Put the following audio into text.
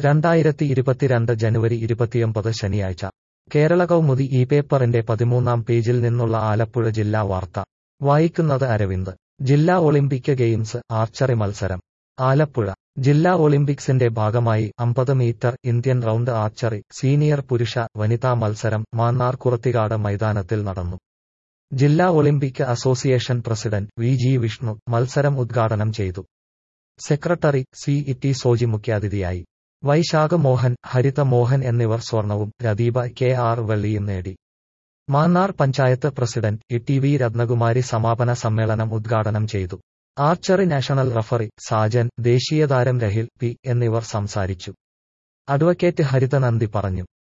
രണ്ടായിരത്തി ഇരുപത്തിരണ്ട് ജനുവരി ഇരുപത്തിയൊമ്പത് ശനിയാഴ്ച കേരള കൗമുദി ഈ പേപ്പറിന്റെ പതിമൂന്നാം പേജിൽ നിന്നുള്ള ആലപ്പുഴ ജില്ലാ വാർത്ത വായിക്കുന്നത് അരവിന്ദ് ജില്ലാ ഒളിമ്പിക് ഗെയിംസ് ആർച്ചറി മത്സരം ആലപ്പുഴ ജില്ലാ ഒളിമ്പിക്സിന്റെ ഭാഗമായി അമ്പത് metre Indian round archery senior പുരുഷ വനിതാ മത്സരം മാന്നാർ കുറത്തികാട് മൈതാനത്തിൽ നടന്നു ജില്ലാ Olympic association president V G Vishnu മത്സരം ഉദ്ഘാടനം ചെയ്തു സെക്രട്ടറി സി ഇ സോജി മുഖ്യാതിഥിയായി വൈശാഖ മോഹൻ ഹരിത മോഹൻ എന്നിവർ സ്വർണവും രദീപ കെ ആർ വെള്ളിയും നേടി Mannar panchayat president E T V Ratnakumari സമാപന സമ്മേളനം ഉദ്ഘാടനം ചെയ്തു ആർച്ചറി നാഷണൽ റഫറി സാജൻ ദേശീയ താരം രഹിൽ പി എന്നിവർ സംസാരിച്ചു അഡ്വക്കേറ്റ് ഹരിത നന്ദി പറഞ്ഞു